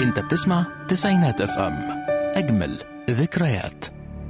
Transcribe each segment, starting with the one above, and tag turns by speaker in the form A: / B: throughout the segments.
A: انت بتسمع تسعينات اف ام اجمل ذكريات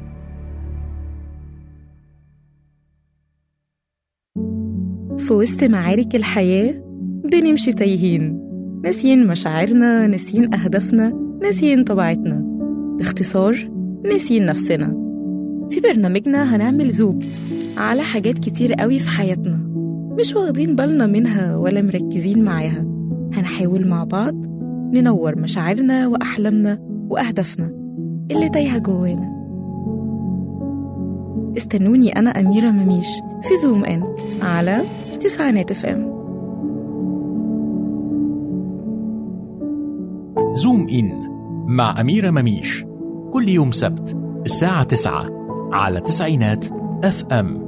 B: في وسط معارك الحياة بنمشي تايهين ناسيين مشاعرنا ناسيين أهدافنا ناسيين طبيعتنا باختصار ناسيين نفسنا في برنامجنا هنعمل زوم على حاجات كتير قوي في حياتنا مش واخدين بالنا منها ولا مركزين معاها هنحاول مع بعض ننور مشاعرنا وأحلامنا وأهدافنا اللي تايهة جوانا استنوني أنا أميرة مميش في زوم إن على تسعينات اف ام
A: زوم إن مع أميرة مميش كل يوم سبت الساعة 9 على تسعينات اف ام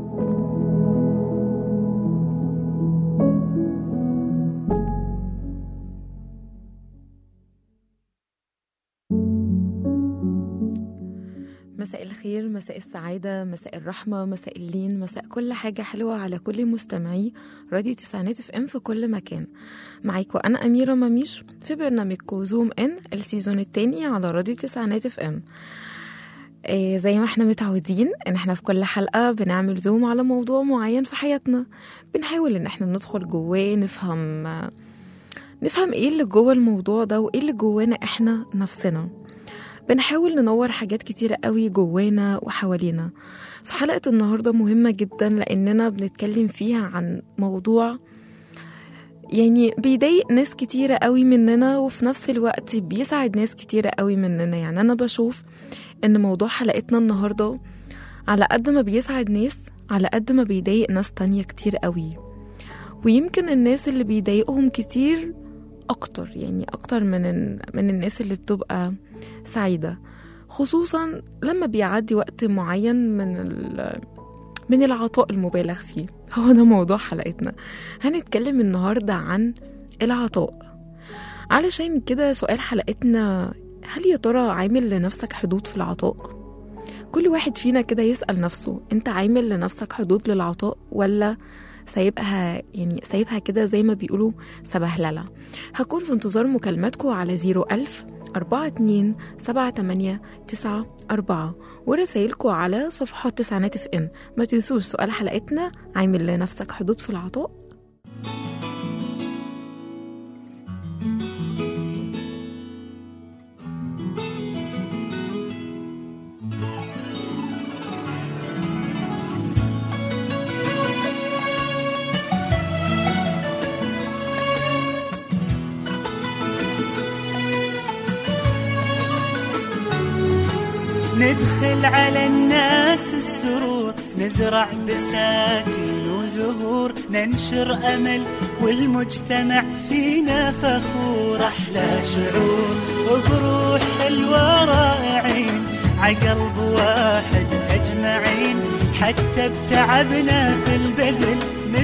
B: مساء الخير مساء السعادة مساء الرحمة مساء اللين مساء كل حاجة حلوة على كل مستمعي راديو تسعينات اف ام في كل مكان معاكم أنا أميرة مميش في برنامجكم زوم ان السيزون التاني على راديو تسعينات اف ام إيه زي ما احنا متعودين ان احنا في كل حلقة بنعمل زوم على موضوع معين في حياتنا بنحاول ان احنا ندخل جواه نفهم نفهم ايه اللي جوه الموضوع ده وايه اللي جوانا احنا نفسنا بنحاول ننور حاجات كتيرة قوي جوانا وحوالينا في حلقة النهاردة مهمة جدا لأننا بنتكلم فيها عن موضوع يعني بيضايق ناس كتيرة قوي مننا وفي نفس الوقت بيسعد ناس كتيرة قوي مننا يعني أنا بشوف إن موضوع حلقتنا النهاردة على قد ما بيسعد ناس على قد ما بيضايق ناس تانية كتير قوي ويمكن الناس اللي بيضايقهم كتير أكتر يعني أكتر من من الناس اللي بتبقى سعيدة خصوصا لما بيعدي وقت معين من من العطاء المبالغ فيه هو ده موضوع حلقتنا هنتكلم النهاردة عن العطاء علشان كده سؤال حلقتنا هل يا ترى عامل لنفسك حدود في العطاء؟ كل واحد فينا كده يسأل نفسه انت عامل لنفسك حدود للعطاء ولا سايبها يعني سايبها كده زي ما بيقولوا سبهللة هكون في انتظار مكالماتكم على زيرو ألف أربعة اتنين سبعة تمانية تسعة أربعة ورسايلكم على صفحات تسعينات اف ام ما تنسوش سؤال حلقتنا عامل لنفسك حدود في العطاء
C: ندخل على الناس السرور نزرع بساتين وزهور ننشر أمل والمجتمع فينا فخور أحلى شعور وبروح حلوة رائعين عقلب واحد أجمعين حتى بتعبنا في البذل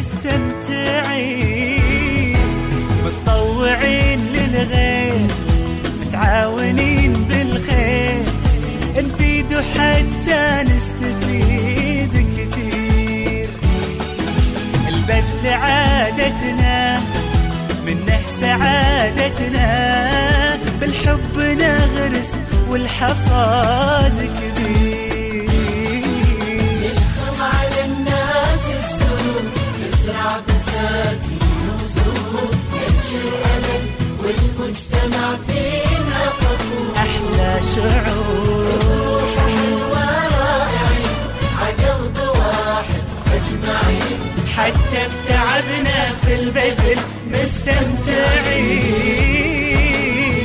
C: مستمتعين متطوعين للغير متعاونين بالخير نفيد حتى نستفيد كثير البذل عادتنا منه سعادتنا بالحب نغرس والحصاد كبير
D: نلخم على الناس السرور نزرع بساتين وزهور ننشر أمل والمجتمع فينا فخور
C: أحلى شعور
D: حلوة رائعين عقلب واحد أجمعين
C: حتى بتعبنا في البذل مستمتعين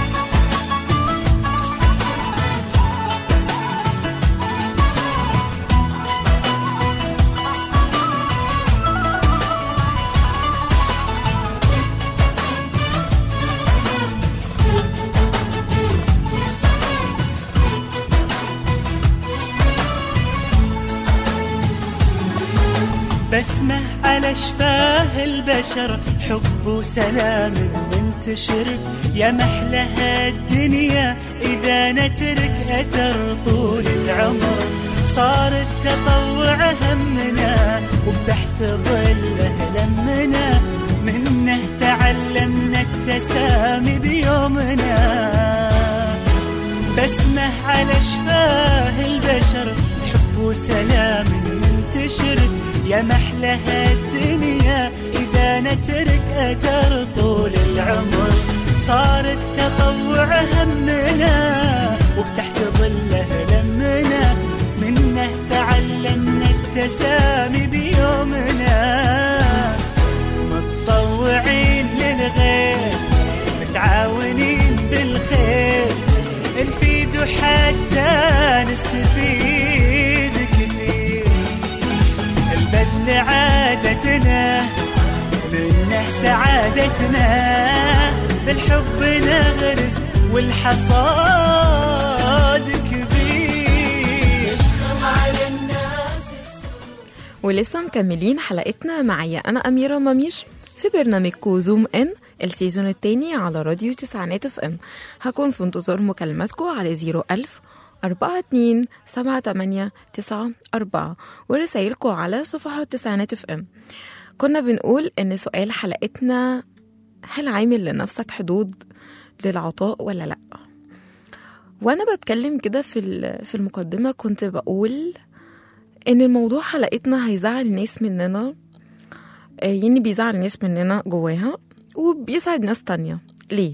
C: بسمة على شفاه البشر حب وسلام منتشر يا محلها الدنيا إذا نترك أثر طول العمر صار التطوع همنا وتحت ظله لمنا منه تعلمنا التسامي بيومنا وسلام منتشر يا محلى الدنيا إذا نترك أثر طول العمر صار التطوع همنا وتحت ظله لمنا منه تعلمنا التسامي بيومنا متطوعين للغير متعاونين بالخير نفيد حتى نستفيد كثير البذل عادتنا منه سعادتنا بالحب نغرس والحصاد كبير
D: على الناس
B: ولسه مكملين حلقتنا معايا أنا أميرة مميش في برنامجكو زوم إن السيزون التاني على راديو تسعينات اف ام هكون في انتظار مكالماتكم على زيرو ألف أربعة اتنين سبعة تمانية تسعة أربعة ورسايلكم على صفحات تسعينات اف ام كنا بنقول إن سؤال حلقتنا هل عامل لنفسك حدود للعطاء ولا لأ وأنا بتكلم كده في ال- في المقدمة كنت بقول ان الموضوع حلقتنا هيزعل ناس مننا آه، يعني بيزعل ناس مننا جواها وبيسعد ناس تانية ليه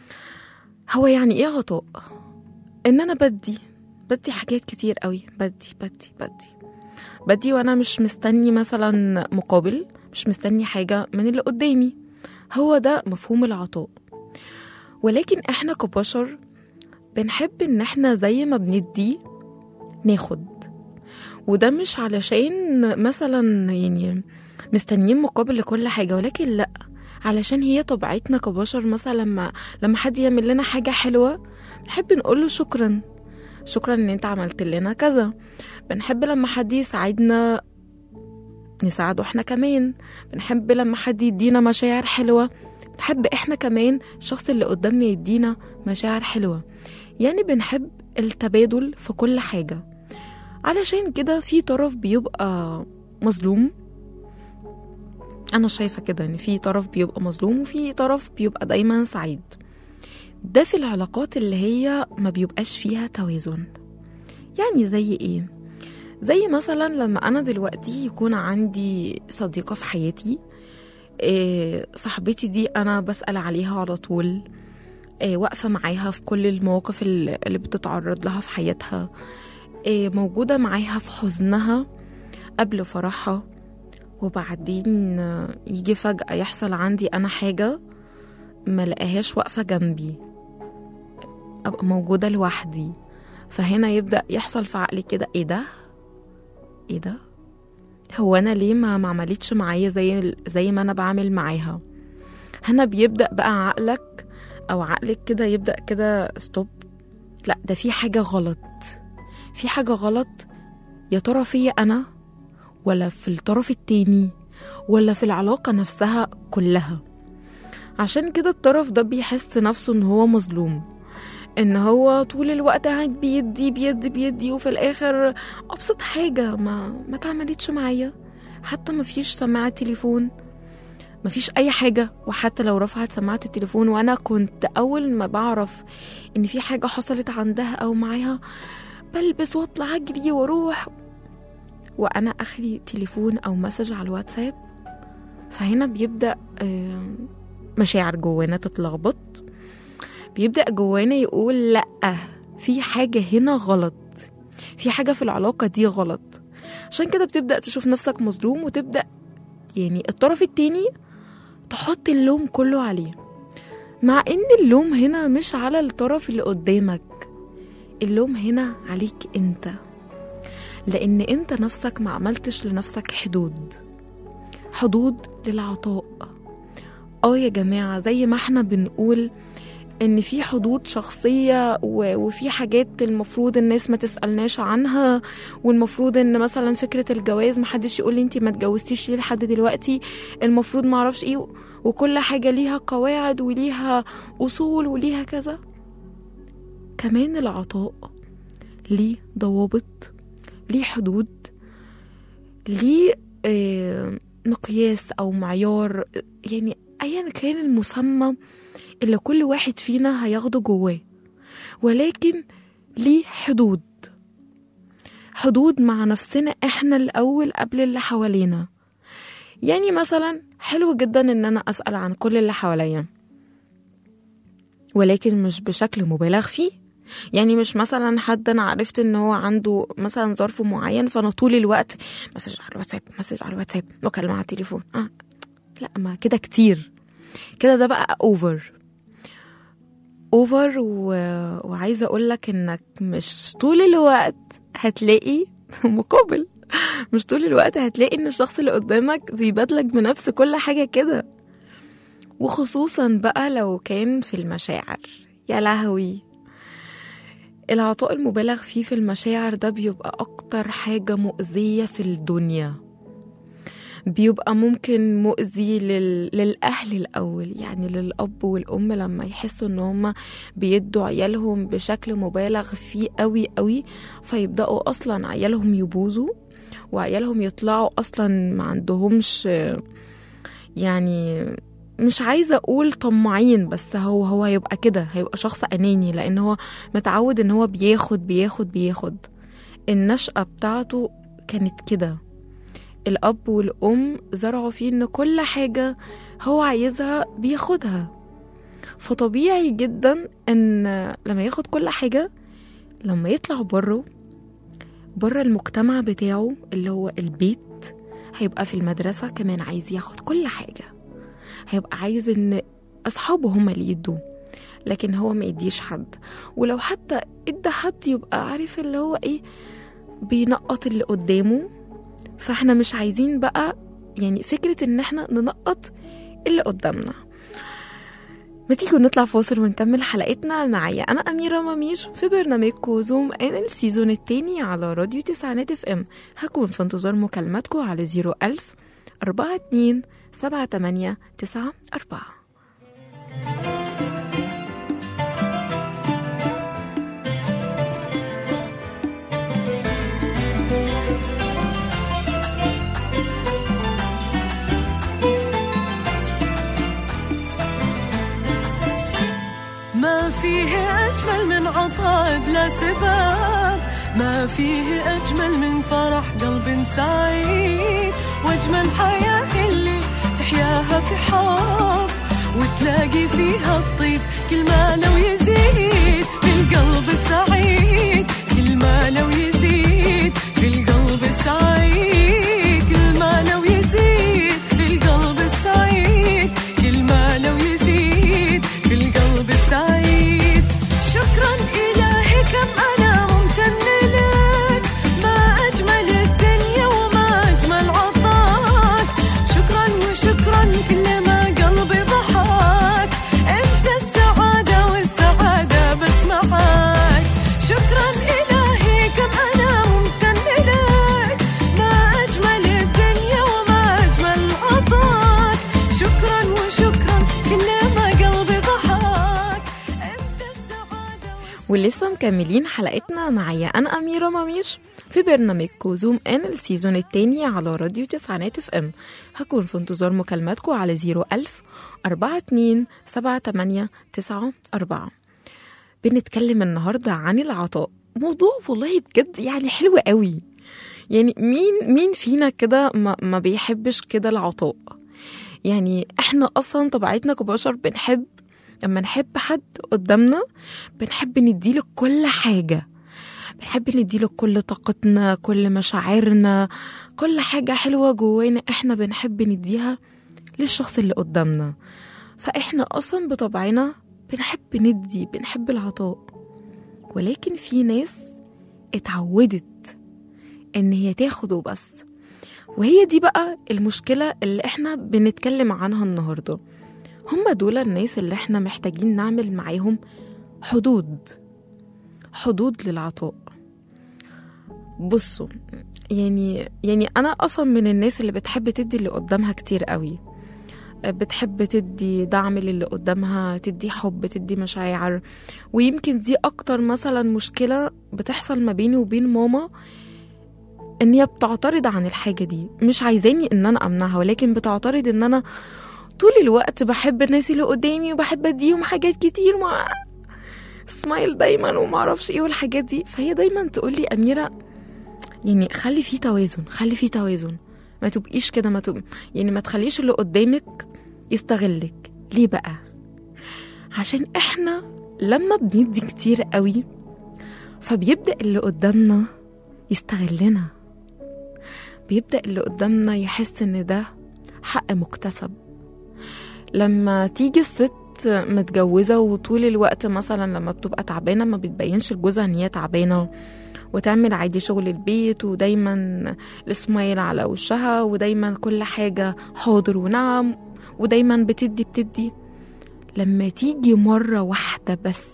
B: هو يعني ايه عطاء ان انا بدي بدي حاجات كتير قوي بدي بدي بدي بدي وانا مش مستني مثلا مقابل مش مستني حاجة من اللي قدامي هو ده مفهوم العطاء ولكن احنا كبشر بنحب ان احنا زي ما بندي ناخد وده مش علشان مثلا يعني مستنيين مقابل لكل حاجة ولكن لأ علشان هي طبيعتنا كبشر مثلا لما لما حد يعمل لنا حاجة حلوة بنحب نقول له شكرا شكرا ان انت عملت لنا كذا بنحب لما حد يساعدنا نساعده احنا كمان بنحب لما حد يدينا مشاعر حلوة بنحب احنا كمان الشخص اللي قدامنا يدينا مشاعر حلوة يعني بنحب التبادل في كل حاجة علشان كده في طرف بيبقى مظلوم انا شايفه كده ان في طرف بيبقى مظلوم وفي طرف بيبقى دايما سعيد ده في العلاقات اللي هي ما بيبقاش فيها توازن يعني زي ايه زي مثلا لما انا دلوقتي يكون عندي صديقه في حياتي إيه صاحبتي دي انا بسال عليها على طول إيه واقفه معاها في كل المواقف اللي اللي بتتعرض لها في حياتها إيه موجودة معاها في حزنها قبل فرحها وبعدين آه، يجي فجأة يحصل عندي أنا حاجة ما لقاهاش واقفة جنبي أبقى موجودة لوحدي فهنا يبدأ يحصل في عقلي كده إيه ده؟ إيه ده؟ هو أنا ليه ما ما عملتش معايا زي زي ما أنا بعمل معاها؟ هنا بيبدأ بقى عقلك أو عقلك كده يبدأ كده ستوب لا ده في حاجة غلط في حاجة غلط يا ترى فيا أنا ولا في الطرف التاني ولا في العلاقة نفسها كلها عشان كده الطرف ده بيحس نفسه ان هو مظلوم ان هو طول الوقت قاعد بيدي بيدي بيدي وفي الاخر ابسط حاجة ما ما اتعملتش معايا حتى ما فيش سماعة تليفون ما فيش اي حاجة وحتى لو رفعت سماعة التليفون وانا كنت اول ما بعرف ان في حاجة حصلت عندها او معاها بلبس واطلع اجري واروح وانا اخلي تليفون او مسج على الواتساب فهنا بيبدا آه، مشاعر جوانا تتلخبط بيبدا جوانا يقول لا في حاجه هنا غلط في حاجه في العلاقه دي غلط عشان كده بتبدا تشوف نفسك مظلوم وتبدا يعني الطرف التاني تحط اللوم كله عليه مع ان اللوم هنا مش على الطرف اللي قدامك اللوم هنا عليك انت لان انت نفسك ما عملتش لنفسك حدود حدود للعطاء اه يا جماعة زي ما احنا بنقول ان في حدود شخصية و- وفي حاجات المفروض الناس ما تسألناش عنها والمفروض ان مثلا فكرة الجواز محدش يقول لي انتي ما اتجوزتيش ليه لحد دلوقتي المفروض معرفش ايه وكل حاجة ليها قواعد وليها اصول وليها كذا كمان العطاء ليه ضوابط ليه حدود ليه آه، مقياس او معيار يعني ايا كان المسمى اللي كل واحد فينا هياخده جواه ولكن ليه حدود حدود مع نفسنا احنا الاول قبل اللي حوالينا يعني مثلا حلو جدا ان انا اسال عن كل اللي حواليا ولكن مش بشكل مبالغ فيه يعني مش مثلا حد انا عرفت ان هو عنده مثلا ظرف معين فانا طول الوقت مسج على الواتساب مسج على الواتساب مكالمه على التليفون آه. لا ما كده كتير كده ده بقى اوفر اوفر و... وعايزه اقول لك انك مش طول الوقت هتلاقي مقابل مش طول الوقت هتلاقي ان الشخص اللي قدامك بيبادلك بنفس كل حاجه كده وخصوصا بقى لو كان في المشاعر يا لهوي العطاء المبالغ فيه في المشاعر ده بيبقى اكتر حاجه مؤذيه في الدنيا بيبقى ممكن مؤذي لل... للأهل الأول يعني للأب والأم لما يحسوا إن هما بيدوا عيالهم بشكل مبالغ فيه قوي قوي فيبدأوا أصلا عيالهم يبوظوا وعيالهم يطلعوا أصلا ما عندهمش يعني مش عايزة أقول طماعين بس هو هو هيبقى كده هيبقى شخص أناني لأن هو متعود إن هو بياخد بياخد بياخد النشأة بتاعته كانت كده الأب والأم زرعوا فيه إن كل حاجة هو عايزها بياخدها فطبيعي جدا إن لما ياخد كل حاجة لما يطلع بره بره المجتمع بتاعه اللي هو البيت هيبقى في المدرسة كمان عايز ياخد كل حاجة هيبقى عايز إن أصحابه هما اللي يدوه لكن هو ما يديش حد ولو حتى ادى حد يبقى عارف اللي هو ايه بينقط اللي قدامه فاحنا مش عايزين بقى يعني فكرة ان احنا ننقط اللي قدامنا ما تيجوا نطلع فاصل ونكمل حلقتنا معايا انا اميرة مميش في برنامجكم زوم ان السيزون التاني على راديو تسعينات اف ام هكون في انتظار مكالماتكم على زيرو الف أربعة اتنين سبعة تمانية تسعة أربعة
E: ما فيه أجمل من عطاء بلا سبب ما فيه أجمل من فرح قلب سعيد وأجمل حياة اللي تحياها في حب وتلاقي فيها الطيب كل ما لو يزيد في القلب السعيد كل ما لو يزيد في القلب السعيد كل ما لو يزيد في القلب السعيد كل ما لو يزيد في القلب السعيد شكرا إلهي كم أنا ممتن لك ما أجمل الدنيا وما أجمل عطاك شكرا وشكرا كل ما قلبي ضحك أنت السعادة والسعادة بس معاك شكرا إلهي كم أنا ممتن لك ما أجمل الدنيا وما أجمل عطاك شكرا وشكرا كل ما قلبي ضحك أنت السعادة
B: ولسه مكملين حلقتنا معايا أنا أميرة مميش في برنامجكم زوم ان السيزون التاني على راديو تسعينات اف ام هكون في انتظار مكالماتكم على زيرو ألف أربعة اتنين سبعة تمانية تسعة أربعة بنتكلم النهاردة عن العطاء موضوع والله بجد يعني حلو قوي يعني مين مين فينا كده ما, ما بيحبش كده العطاء يعني احنا اصلا طبيعتنا كبشر بنحب لما نحب حد قدامنا بنحب نديله كل حاجة بنحب نديله كل طاقتنا كل مشاعرنا كل حاجة حلوة جوانا احنا بنحب نديها للشخص اللي قدامنا فاحنا اصلا بطبعنا بنحب ندي بنحب العطاء ولكن في ناس اتعودت ان هي تاخد وبس وهي دي بقى المشكلة اللي احنا بنتكلم عنها النهاردة هم دول الناس اللي احنا محتاجين نعمل معاهم حدود حدود للعطاء بصوا يعني يعني انا اصلا من الناس اللي بتحب تدي اللي قدامها كتير قوي بتحب تدي دعم للي قدامها تدي حب تدي مشاعر ويمكن دي اكتر مثلا مشكلة بتحصل ما بيني وبين ماما ان هي بتعترض عن الحاجة دي مش عايزاني ان انا امنعها ولكن بتعترض ان انا طول الوقت بحب الناس اللي قدامي وبحب اديهم حاجات كتير مع سمايل دايما ومعرفش ايه والحاجات دي فهي دايما تقولي اميرة يعني خلي فيه توازن خلي فيه توازن ما تبقيش كده ما تب... يعني ما تخليش اللي قدامك يستغلك ليه بقى عشان احنا لما بندي كتير قوي فبيبدأ اللي قدامنا يستغلنا بيبدأ اللي قدامنا يحس ان ده حق مكتسب لما تيجي الست متجوزة وطول الوقت مثلا لما بتبقى تعبانة ما بتبينش لجوزها ان هي تعبانة وتعمل عادي شغل البيت ودايما السمايل على وشها ودايما كل حاجة حاضر ونعم ودايما بتدي بتدي لما تيجي مرة واحدة بس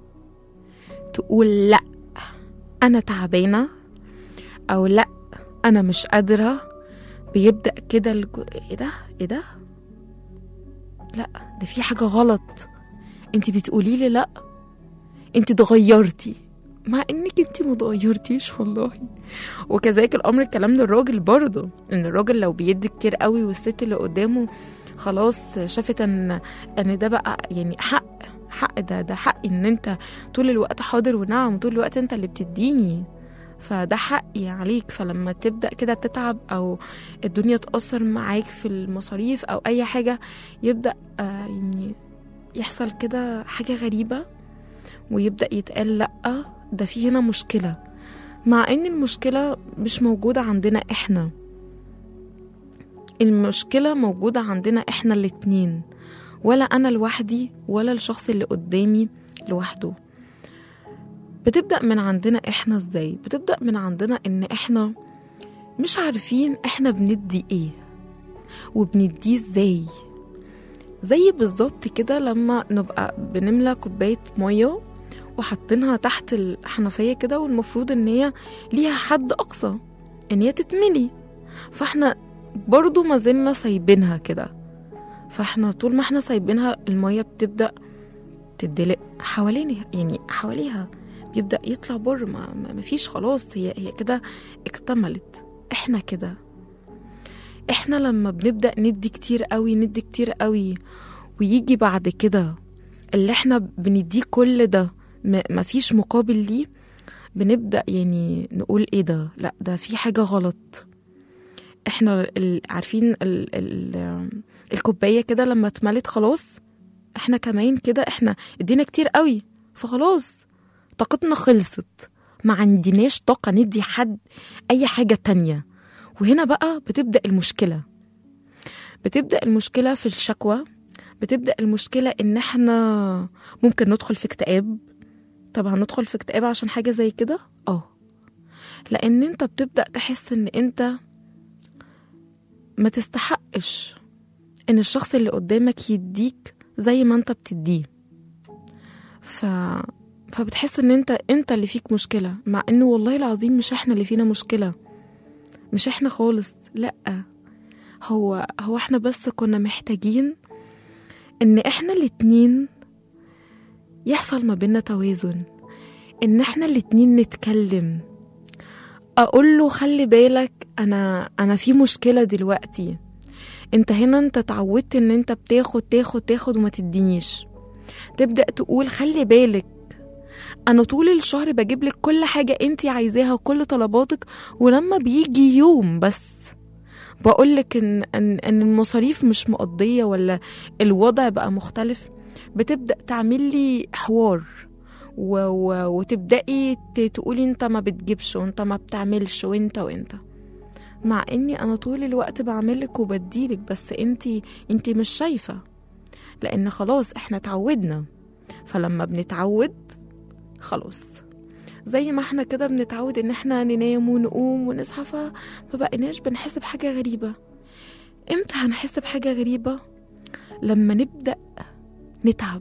B: تقول لأ أنا تعبانة أو لأ أنا مش قادرة بيبدأ كده الجو... إيه ده إيه ده لأ ده في حاجة غلط انت بتقولي لي لأ انت اتغيرتي مع انك انت متغيرتيش والله وكذلك الامر الكلام للراجل برضه ان الراجل لو بيدي كتير قوي والست اللي قدامه خلاص شافت ان ان ده بقى يعني حق حق ده ده حق ان انت طول الوقت حاضر ونعم طول الوقت انت اللي بتديني فده حقي عليك فلما تبدا كده تتعب او الدنيا تاثر معاك في المصاريف او اي حاجه يبدا آه يعني يحصل كده حاجه غريبه ويبدا يتقال لا ده في هنا مشكله مع ان المشكله مش موجوده عندنا احنا المشكله موجوده عندنا احنا الاتنين ولا انا لوحدي ولا الشخص اللي قدامي لوحده بتبدا من عندنا احنا ازاي بتبدا من عندنا ان احنا مش عارفين احنا بندي ايه وبنديه ازاي زي بالظبط كده لما نبقى بنملى كوبايه ميه وحاطينها تحت الحنفيه كده والمفروض ان هي ليها حد اقصى ان هي تتملي فاحنا برضو ما زلنا سايبينها كده فاحنا طول ما احنا سايبينها المية بتبدأ تدلق حوالينها يعني حواليها بيبدأ يطلع بر ما, ما ما فيش خلاص هي هي كده اكتملت احنا كده احنا لما بنبدأ ندي كتير قوي ندي كتير قوي ويجي بعد كده اللي احنا بنديه كل ده ما ما فيش مقابل ليه بنبدأ يعني نقول ايه ده لا ده في حاجة غلط احنا ال- عارفين ال ال الكوبايه كده لما اتملت خلاص احنا كمان كده احنا ادينا كتير قوي فخلاص طاقتنا خلصت ما عندناش طاقه ندي حد اي حاجه تانية وهنا بقى بتبدا المشكله بتبدا المشكله في الشكوى بتبدا المشكله ان احنا ممكن ندخل في اكتئاب طب هندخل في اكتئاب عشان حاجه زي كده اه لان انت بتبدا تحس ان انت ما تستحقش ان الشخص اللي قدامك يديك زي ما انت بتديه ف فبتحس ان انت انت اللي فيك مشكله مع انه والله العظيم مش احنا اللي فينا مشكله مش احنا خالص لا هو هو احنا بس كنا محتاجين ان احنا الاتنين يحصل ما بينا توازن ان احنا الاتنين نتكلم اقول له خلي بالك انا انا في مشكله دلوقتي انت هنا انت اتعودت ان انت بتاخد تاخد تاخد وما تدينيش تبدا تقول خلي بالك انا طول الشهر بجيب لك كل حاجه انت عايزاها وكل طلباتك ولما بيجي يوم بس بقول لك ان ان ان المصاريف مش مقضيه ولا الوضع بقى مختلف بتبدا تعمل لي حوار و و وتبداي ت- تقولي انت ما بتجيبش وانت ما بتعملش وانت وانت مع اني انا طول الوقت بعملك وبديلك بس انتي انتي مش شايفه لان خلاص احنا اتعودنا فلما بنتعود خلاص زي ما احنا كده بنتعود ان احنا ننام ونقوم ونصحى فما بقيناش بنحس بحاجه غريبه امتى هنحس بحاجه غريبه لما نبدا نتعب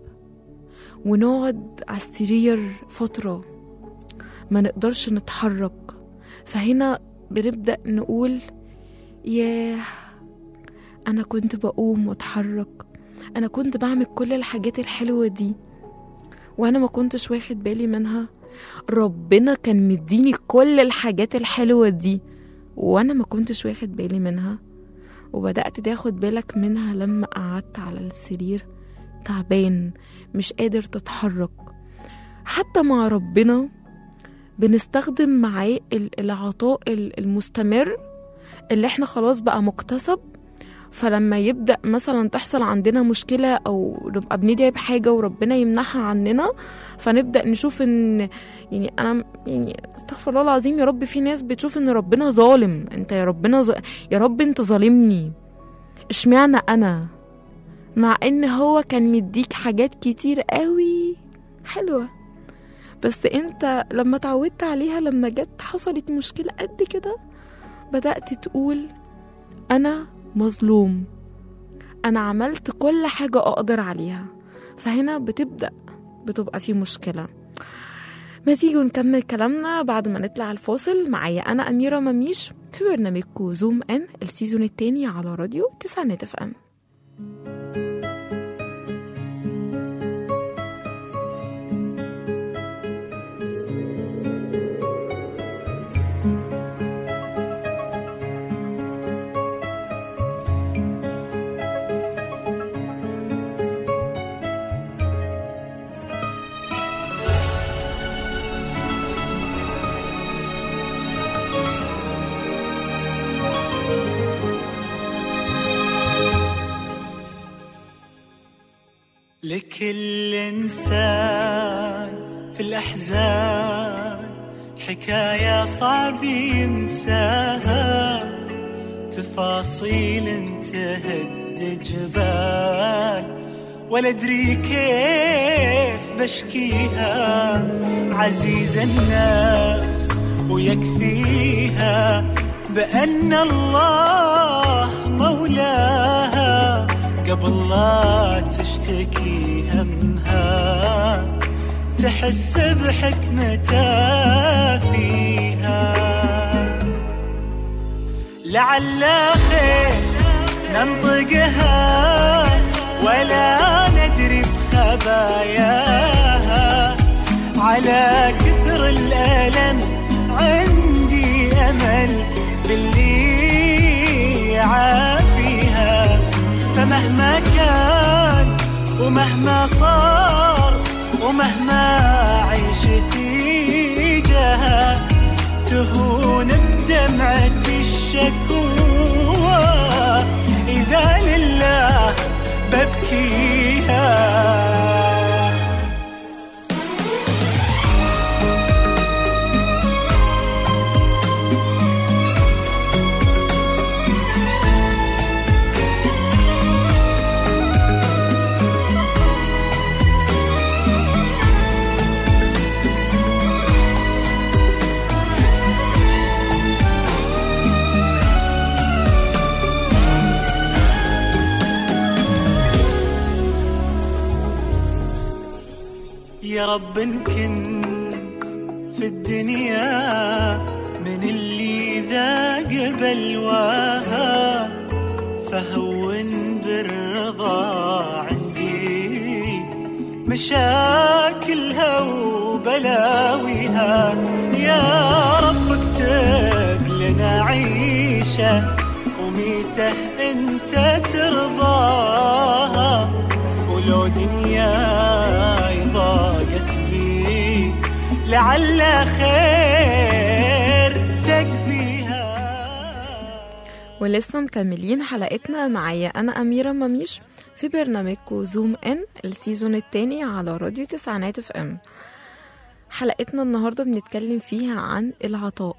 B: ونقعد على السرير فتره ما نقدرش نتحرك فهنا بنبدأ نقول ياه أنا كنت بقوم وأتحرك أنا كنت بعمل كل الحاجات الحلوة دي وأنا ما كنتش واخد بالي منها ربنا كان مديني كل الحاجات الحلوة دي وأنا ما كنتش واخد بالي منها وبدأت تاخد بالك منها لما قعدت على السرير تعبان مش قادر تتحرك حتى مع ربنا بنستخدم معاه ال- العطاء ال- المستمر اللي احنا خلاص بقى مكتسب فلما يبدأ مثلا تحصل عندنا مشكلة أو نبقى بندعي بحاجة وربنا يمنعها عننا فنبدأ نشوف إن يعني أنا يعني استغفر الله العظيم يا رب في ناس بتشوف إن ربنا ظالم أنت يا ربنا ز... يا رب أنت ظالمني اشمعنى أنا مع إن هو كان مديك حاجات كتير قوي حلوة بس أنت لما اتعودت عليها لما جت حصلت مشكلة قد كده بدأت تقول أنا مظلوم أنا عملت كل حاجة أقدر عليها فهنا بتبدأ بتبقى في مشكلة ما تيجوا نكمل كلامنا بعد ما نطلع الفاصل معايا أنا أميرة مميش في برنامجكو زوم إن السيزون التاني على راديو تسعة اف ام
C: لكل إنسان في الأحزان حكاية صعب ينساها تفاصيل تهد جبال ولا أدري كيف بشكيها عزيز النفس ويكفيها بأن الله مولاها قبل لا تشتكي همها تحس بحكمته فيها لعل خير ننطقها ولا ندري بخباياها على كثر الألم عندي أمل باللي يعافيها فمهما كان ومهما صار ومهما عيشتي جاها تهون بدمعة الشكوى إذا لله ببكيها يا رب إن كنت في الدنيا من اللي ذاق بلواها فهون بالرضا عندي مشاكلها وبلاويها يا رب اكتب لنا عيشه وميته انت ترضاها ولو دنياي ضاقت بي لعل خير تكفيها
B: ولسه مكملين حلقتنا معايا أنا أميرة مميش في برنامجكو زوم إن السيزون التاني على راديو تسعينات اف ام حلقتنا النهاردة بنتكلم فيها عن العطاء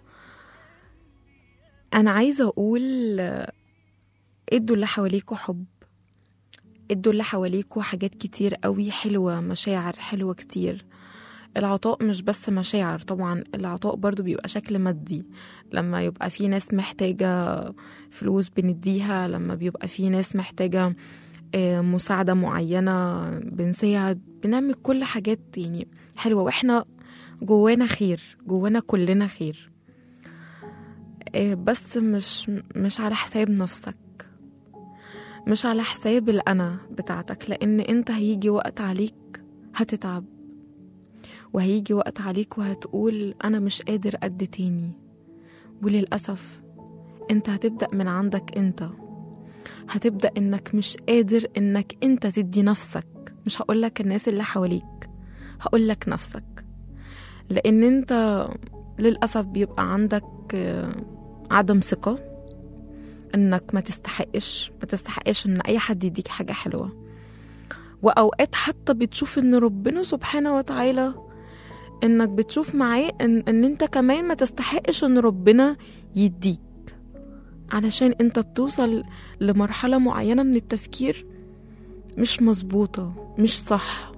B: أنا عايزة أقول آه، ادوا اللي حواليكوا حب ادوا اللي حواليكوا حاجات كتير قوي حلوة مشاعر حلوة كتير العطاء مش بس مشاعر طبعا العطاء برضو بيبقى شكل مادي لما يبقى في ناس محتاجة فلوس بنديها لما بيبقى في ناس محتاجة آه، مساعدة معينة بنساعد بنعمل كل حاجات يعني حلوة واحنا جوانا خير جوانا كلنا خير آه، بس مش مش على حساب نفسك مش على حساب الأنا بتاعتك لأن أنت هيجي وقت عليك هتتعب وهيجي وقت عليك وهتقول أنا مش قادر قد تاني وللأسف أنت هتبدأ من عندك أنت هتبدأ إنك مش قادر إنك أنت تدي نفسك مش هقولك الناس اللي حواليك هقولك نفسك لان انت للاسف بيبقى عندك آه، عدم ثقه انك ما تستحقش ما تستحقش ان اي حد يديك حاجه حلوه واوقات حتى بتشوف ان ربنا سبحانه وتعالى انك بتشوف معاه ان, ان انت كمان ما تستحقش ان ربنا يديك علشان انت بتوصل لمرحله معينه من التفكير مش مظبوطه مش صح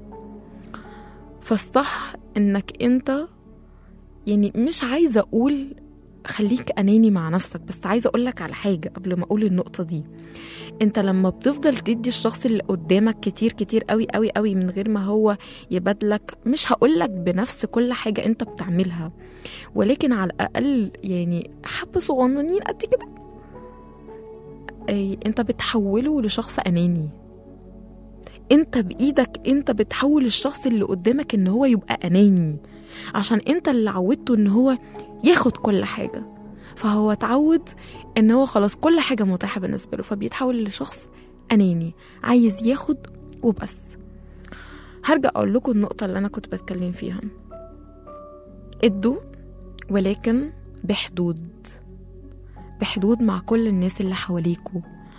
B: فالصح انك انت يعني مش عايزه اقول خليك اناني مع نفسك بس عايزه اقول لك على حاجه قبل ما اقول النقطه دي انت لما بتفضل تدي الشخص اللي قدامك كتير كتير قوي قوي قوي من غير ما هو يبادلك مش هقولك بنفس كل حاجه انت بتعملها ولكن على الاقل يعني حبه صغننين قد كده أي انت بتحوله لشخص اناني انت بايدك انت بتحول الشخص اللي قدامك ان هو يبقى اناني عشان انت اللي عودته ان هو ياخد كل حاجه فهو اتعود ان هو خلاص كل حاجه متاحه بالنسبه له فبيتحول لشخص اناني عايز ياخد وبس هرجع اقول لكم النقطه اللي انا كنت بتكلم فيها ادوا ولكن بحدود بحدود مع كل الناس اللي حواليكوا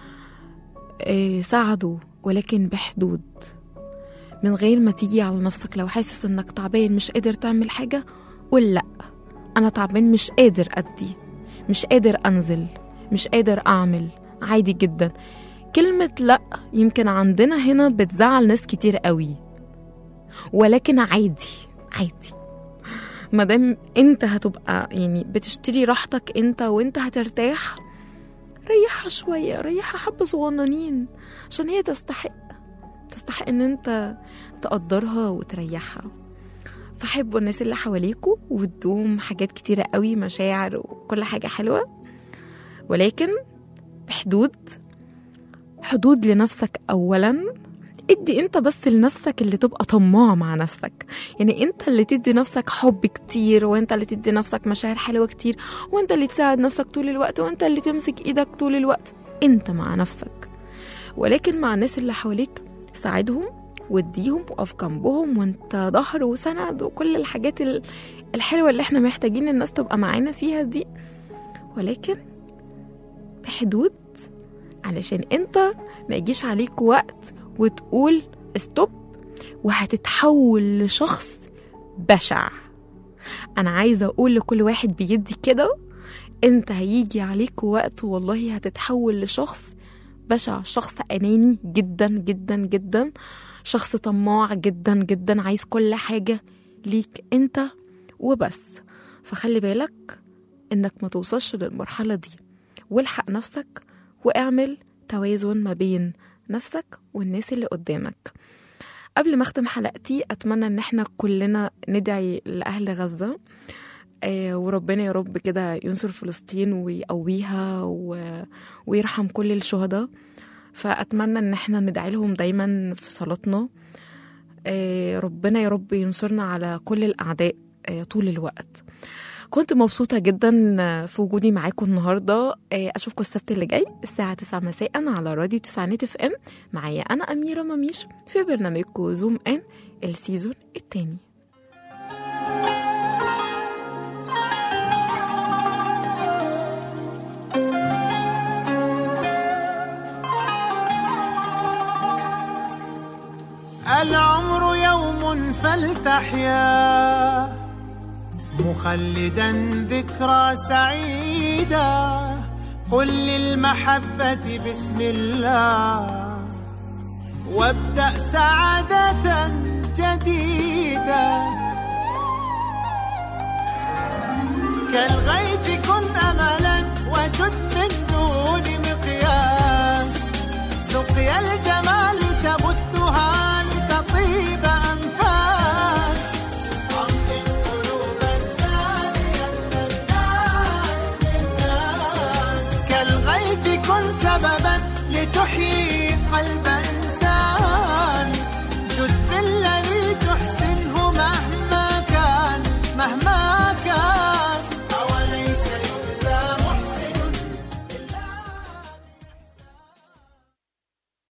B: إيه ساعدوا ولكن بحدود من غير ما تيجي على نفسك لو حاسس انك تعبان مش قادر تعمل حاجة قول لأ أنا تعبان مش قادر أدي مش قادر أنزل مش قادر أعمل عادي جدا كلمة لأ يمكن عندنا هنا بتزعل ناس كتير قوي ولكن عادي عادي مادام انت هتبقى يعني بتشتري راحتك انت وانت هترتاح ريحها شوية ريحها حبة صغننين عشان هي تستحق تستحق ان انت تقدرها وتريحها فحبوا الناس اللي حواليكوا وادوهم حاجات كتيرة قوي مشاعر وكل حاجة حلوة ولكن بحدود حدود لنفسك أولا ادي انت بس لنفسك اللي تبقى طماع مع نفسك يعني انت اللي تدي نفسك حب كتير وانت اللي تدي نفسك مشاعر حلوة كتير وانت اللي تساعد نفسك طول الوقت وانت اللي تمسك ايدك طول الوقت انت مع نفسك ولكن مع الناس اللي حواليك ساعدهم واديهم وقف جنبهم وانت ظهر وسند وكل الحاجات ال- الحلوة اللي احنا محتاجين الناس تبقى معانا فيها دي ولكن بحدود علشان انت ما يجيش عليك وقت وتقول ستوب وهتتحول لشخص بشع انا عايزه اقول لكل واحد بيدي كده انت هيجي عليك وقت والله هتتحول لشخص بشع شخص اناني جدا جدا جدا شخص طماع جدا جدا عايز كل حاجه ليك انت وبس فخلي بالك انك ما توصلش للمرحله دي والحق نفسك واعمل توازن ما بين نفسك والناس اللي قدامك قبل ما اختم حلقتي اتمنى ان احنا كلنا ندعي لاهل غزه آه، وربنا يا رب كده ينصر فلسطين ويقويها و... ويرحم كل الشهداء فاتمنى ان احنا ندعي لهم دايما في صلاتنا آه، ربنا يا رب ينصرنا على كل الاعداء آه، طول الوقت كنت مبسوطة جدا في وجودي معاكم النهاردة آه، أشوفكم السبت اللي جاي الساعة 9 مساء على راديو تسعينات اف ام معايا أنا أميرة مميش في برنامجكم زوم ان السيزون التاني
C: العمر يوم فلتحيا مخلدا ذكرى سعيدة قل للمحبة بسم الله وابدأ سعادة جديدة كالغيث